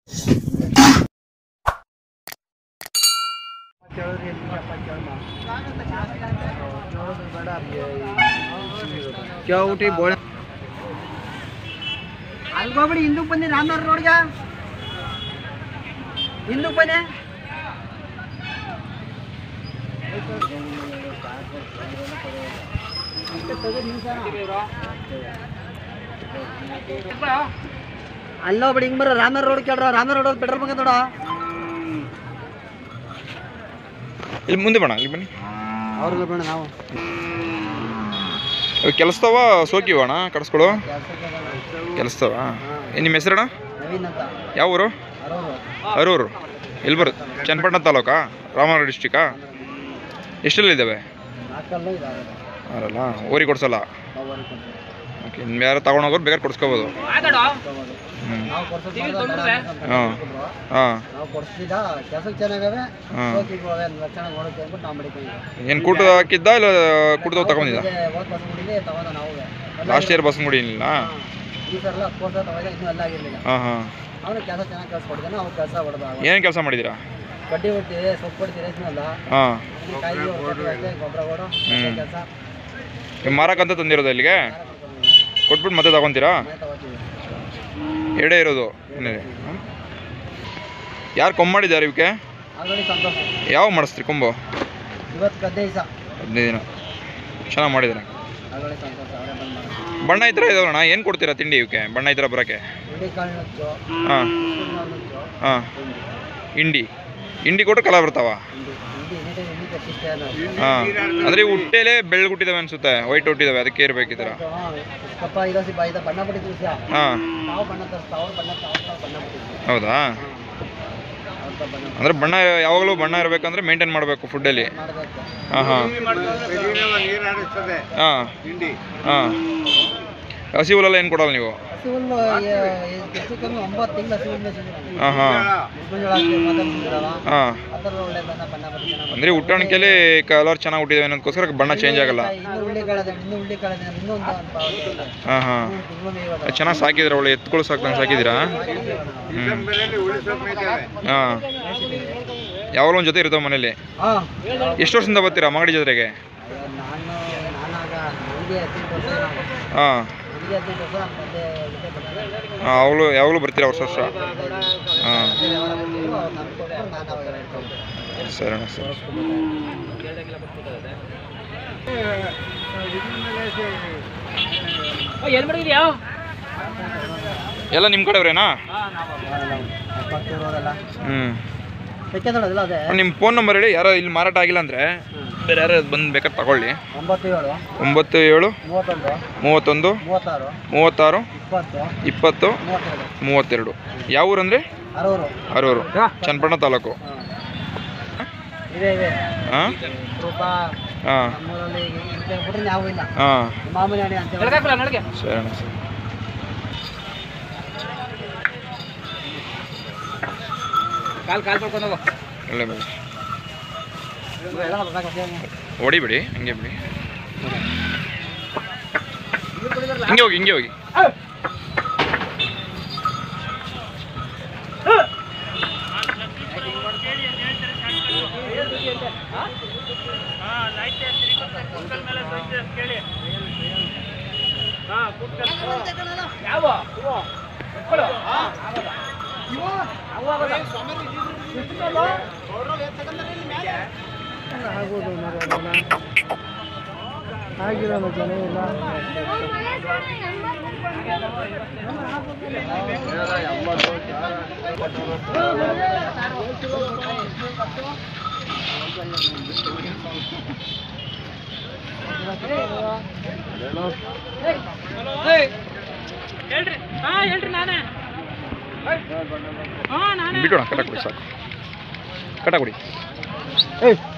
ಚೌಟಿ ಬೋಳ ಅಲ್ಗೋಗ್ಬಿಡಿ ಹಿಂದಕ್ಕೆ ಬನ್ನಿ ರಾಮನವ್ರ ರೋಡ್ಗ ಹಿಂದಕ್ಕೆ ಬನ್ನಿ ಅಲ್ಲೋಗ್ಬಿಡಿ ಹಿಂಗ್ ಬರೋ ರಾಮನವ್ರ ರೋಡ್ ಕೇಳ್ರ ರಾಮನವ್ರ ರೋಡ್ ಪೆಟ್ರೋಲ್ ಬಂಕ ನೋಡ ಇಲ್ಲಿ ಮುಂದೆ ಬಣ್ಣ ಇಲ್ಲಿ ಬನ್ನಿ ಅವ್ರಿಗೆ ಬೇಡ ನಾವು ಇವು ಕೆಲಸದವ ಸೋಕಿವ ಅಣ್ಣ ಕಟ್ಸ್ಕೊಳು ಕೆಲಸದವ ನಿಮ್ಮ ಹೆಸರಣ್ಣ ನವೀನ್ ಅಂತ ಯಾವ ಊರು ಅರೋರು ಅರೂರು ಎಲ್ಲಿ ಬರುತ್ತೆ ಚನ್ನಪಟ್ಟಣ ತಾಲೂಕಾ ರಾಮನಗರ ಡಿಸ್ಟಿಕಾ ಎಷ್ಟೆಲ್ಲಿದ್ದಾವೆ ನಾಲ್ಕಲ್ಲೂ ಇದಾವೆ ಅವರಲ್ಲ ಊರಿಗೆ ಕೊಡ್ಸಲ್ಲ ನಾವು ಹೊರಗೆ ಕೊಡ್ತೀವಿ. ಓಕೆ ನಿಮ್ಗೆ ಯಾರು ತಗೊಂಡೋಗೋರು ಬೇಕಾದ್ರೆ ಕೊಡ್ಸ್ಕೋಬೋದು ತಗೋಬೋದು. ಹ್ಞೂ ನಾವು ಕೊಡ್ಸೋದು ಬೇಡ ಅಂತ ಹಾಂ ಕೊಟ್ರು. ಹಾಂ ನಾವು ಕೊಡ್ಸಿದ ಕೆಲಸಕ್ಕೆ ಚೆನ್ನಾಗವೆ ಹಾಂ ಸೋಕಿಗಳವೆ ಲಕ್ಷಣ ನೋಡೋಕೆ ಅಂದ್ಬಿಟ್ಟು ನಾವು ಮಡಿಕೊಂಡು ಏನು ಕೂಟ ಹಾಕಿದ್ದ ಇಲ್ಲ ಕುಡ್ದವ್ ತಗೊಂಡಿದ್ದ ಹೋದ್ ಬಸ್ ಗುಡಿಲಿ ತಗೊಂಡ ನಾವು ಲಾಸ್ಟ್ ಇಯರ್ ಬಸ್ ಮುಡಿಲಿಲ್ಲ ಈ ಸಲ ಹತ್ತು ವರ್ಷ ತಗೊಂಡ ಇನ್ನೂ ಎಲ್ಲ ಆಗಿರ್ಲಿಲ್ಲ ಹಾಂ ಹಾಂ ಅವನು ಕೆಲಸ ಚೆನ್ನಾಗಿ ಕೆಲಸ ಕೊಡ್ತಾನೆ ಅವ್ನು ಕೆಲಸ ಹೊಡೆದ ಏನು ಕೆಲಸ ಮಾಡಿದ್ದೀರಾ ಕಡ್ಡಿ ಹೊಡ್ತೀವಿ ಸೊಪ್ಪು ಹೊಡ್ತೀವಿ ರೇಷ್ಮೆಲ್ಲ ಹಾಂ ಕಾಯಿ ಅಷ್ಟೇ ಗೊಬ್ಬರ ಕೊಡು ಹ್ಮ್. ಕೆಲಸ ನೀವು ಮಾರಕ್ಕಂತ ತಂದಿರೋದು ಇಲ್ಲಿಗೆ ಕೊಟ್ಬಿಟ್ಟು ಮತ್ತೆ ತಗೊಂತೀರಾ ಮನೆ ತಗೋತೀವಿ ಎರಡೇ ಇರೋದು ಮನೇಲಿ ಯಾರು ಕೊಂಬ್ ಮಾಡಿದ್ದಾರೆ ಇವಕ್ಕೆ ಆಲ್ರೆಡಿ ಸಂತೋಷ ಯಾವ ಮಾಡಿಸ್ತೀರಿ ಕೊಂಬು ಇವತ್ತು ಗದ್ದೆ ದಿವಸ ಹದಿನೈದು ದಿನ ಚೆನ್ನಾಗಿ ಮಾಡಿದ್ದಾರೆ ಆಲ್ರೆಡಿ ಸಂತೋಷ ಅವರೇ ಬಂದು ಮಾಡಿ ಬಣ್ಣ ಈ ಥರ ಇದಾವಣ್ಣ ಏನು ಕೊಡ್ತೀರಾ ತಿಂಡಿ ಇವಕ್ಕೆ ಬಣ್ಣ ಈ ಥರ ಬರೋಕ್ಕೆ ಹುಳಿ ಕಾಳು ನುಚ್ಚು ಹಾಂ ಸುಣ್ಣ ನುಚ್ಚು ಹಾಂ ಹಿಂಡಿ ಇಂಡಿ ಇಂಡಿ ಕೊಟ್ಟರೆ ಕಲರ್ ಬರ್ತಾವ ಹಿಂಡಿ ಹಿಂಡಿ ಎನಿ ಟೈಮ್ ಹಿಂಡಿ ಕಟ್ಟಿಷ್ಟೇ ನಾವು ಹಾಂ ಅಂದರೆ ಹುಟ್ಟೇಲೆ ಬೆಳ್ಳಗುಟ್ಟಿದಾವೆ ಅನ್ಸುತ್ತೆ ವೈಟ್ ಹುಟ್ಟಿದಾವೆ ಅದಕ್ಕೆ ಇರ್ಬೇಕು ಈ ಥರ ಕಪ್ಪ ಇರೋಸಿ ಬಾಯಿದ ಬಣ್ಣ ಬಿಟ್ಟಿದ್ವಿ ಸಹ ಹಾಂ ನಾವು ಬಣ್ಣ ತರಿಸ್ತಾ ಅವ್ರು ಬಣ್ಣ ತಾವು ತಾವು ಬಣ್ಣ ಬಿಟ್ಟಿದ್ವಿ ಹೌದಾ ಅವ್ರ ತಾವು ಬಣ್ಣ ಅಂದರೆ ಬಣ್ಣ ಯಾವಾಗಲೂ ಬಣ್ಣ ಇರಬೇಕಂದ್ರೆ ಮೇಂಟೈನ್ ಮಾಡಬೇಕು ಫುಡ್ಡಲ್ಲಿ ಮಾಡಬೇಕು ಹಾಂ ಹಾಂ ಹಾಂ ಹಾಂ ಹಸಿ ಹುಲ್ಲೆಲ್ಲ ಏನು ಕೊಡಲ್ಲ ನೀವು ಹಸಿ ಹುಲ್ಲು ಹೆಚ್ಚು ಕಮ್ಮಿ ಒಂಬತ್ತು ತಿಂಗಳು ಹಸಿ ಹುಲ್ಲು ಮೇಯಿಸಿದ್ವಿ ಹಾಂ ಹಾಂ ಮಂಜುಳ ಹಾಕಿ ಮಾತಾಡ್ತಿದ್ರಲ್ಲ ಹಾಂ ಆ ಥರ ಒಳ್ಳೆ ಬಣ್ಣ ಬಣ್ಣ ಬರುತ್ತೆ ಚೆನ್ನಾಗಿ ಅಂದರೆ ಹುಟ್ಟಾಣಿಕೆಯಲ್ಲಿ ಕಲರ್ ಚೆನ್ನಾಗಿ ಹುಟ್ಟಿದಾವೆ ಅನ್ನೋದಕ್ಕೋಸ್ಕರ ಬಣ್ಣ ಚೇಂಜ್ ಆಗಲ್ಲ ಇನ್ನೂ ಹುಳ್ಳಿ ಕಳೆದ ಇನ್ನೂ ಹುಳ್ಳಿ ಕಳೆದ ಇನ್ನೊಂದು ಅನುಭವ ಹಾಂ ಹಾಂ ತಿಂಗಳು ಮೇಯ್ಬೋದು ಚೆನ್ನಾಗಿ ಸಾಕಿದ್ರೆ ಒಳ್ಳೆ ಎತ್ಕೊಳ್ಳೋ ಸಾಕ್ದಂಗೆ ಸಾಕಿದ್ದೀರಾ ಹ್ಞೂ ಹಾಂ ಯಾವಾಗಲೂ ಒಂದು ಜೊತೆ ಇರ್ತಾವೆ ಮನೇಲಿ ಹಾಂ ಎಷ್ಟು ವರ್ಷದಿಂದ ಬರ್ತೀರಾ ಮಾಗಡಿ ಜಾತ್ರೆಗೆ ನಾನು ನಾನಾಗ ನನಗೆ ಹದಿನೆಂಟು ವರ್ಷ ನಾನು ಹಾಂ ನನಗೆ ಹದಿನೆಂಟು ವರ್ಷ ನಮ್ಮ ತಂದೆ ಜೊತೆ ಬಂದಿದ್ದಾರೆ. ಹಾಂ ಯಾವಾಗಲೂ ಯಾವಾಗಲೂ ಬರ್ತೀರಾ ವರ್ಷ ವರ್ಷ ಹಾಂ ತಂದೆ ಯಾವಾಗ ಬಂದಿದ್ರು ಅವ್ರು ನನ್ಗೆ ಕೊಟ್ಟರು ನಾನು ಅವಾಗ ಹೇಳ್ಕೊಂಡು ಸರಿ ಅಣ್ಣ ಸರಿ ಎಲ್ಲ ನಿಮ್ಮ ಕಡೆಯವ್ರೇನಾ ಎಪ್ಪತ್ತೂರವರೆಲ್ಲ ಹ್ಞೂ ಬೇಕಂದ್ರೆ ಅದೇ ನಿಮ್ಮ ಫೋನ್ ನಂಬರ್ ಹೇಳಿ ಯಾರೋ ಇಲ್ಲಿ ಮಾರಾಟ ಆಗಿಲ್ಲ ಅಂದರೆ ಬೇರೆ ಯಾರು ಬಂದು ಬೇಕಾದ್ರೆ ತಗೊಳ್ಳಿ ಒಂಬತ್ತು ಏಳು ಒಂಬತ್ತು ಏಳು ಮೂವತ್ತೊಂದು ಮೂವತ್ತೊಂದು ಮೂವತ್ತಾರು ಮೂವತ್ತಾರು ಇಪ್ಪತ್ತು ಇಪ್ಪತ್ತು ಮೂವತ್ತೆರಡು ಮೂವತ್ತೆರಡು ಯಾವ ಊರಂದ್ರೆ ಅರವರು ಅರೂರು ಚನ್ನಪಟ್ಟಣ ತಾಲೂಕು ಇದೆ ಇದೆ ಹಾಂ ರೂಪ ಹಾಂ ನಮ್ಮೂರಲ್ಲಿ ಇಂಥ ಬಿಟ್ರೆ ನಾವು ಇಲ್ಲ ಹಾಂ ಮಾಮೂಲಿ ಅಡಿ ಅಂತ ಸರಿ ಅಣ್ಣ ಸರಿ ಕಾಲ್ ಕಾಲ್ ಪಡ್ಕೊಂಡು ಹೋಗು ಒಳ್ಳೆ ಬೇಡ ಹೊಡಿಬೇಡಿ ಹಂಗೆ ಬಿಡಿ ಹಿಂಗೆ ಹೋಗಿ ಹಿಂಗೆ ಹೋಗಿ ಆಗಿರಲ್ಲ ಜನ ಇಲ್ಲ ಬಿಟ್ಟೋಣ ಕಟ ಕೊಡಿ ಸಾಕು ಕಟ ಕೊಡಿ ಏಯ್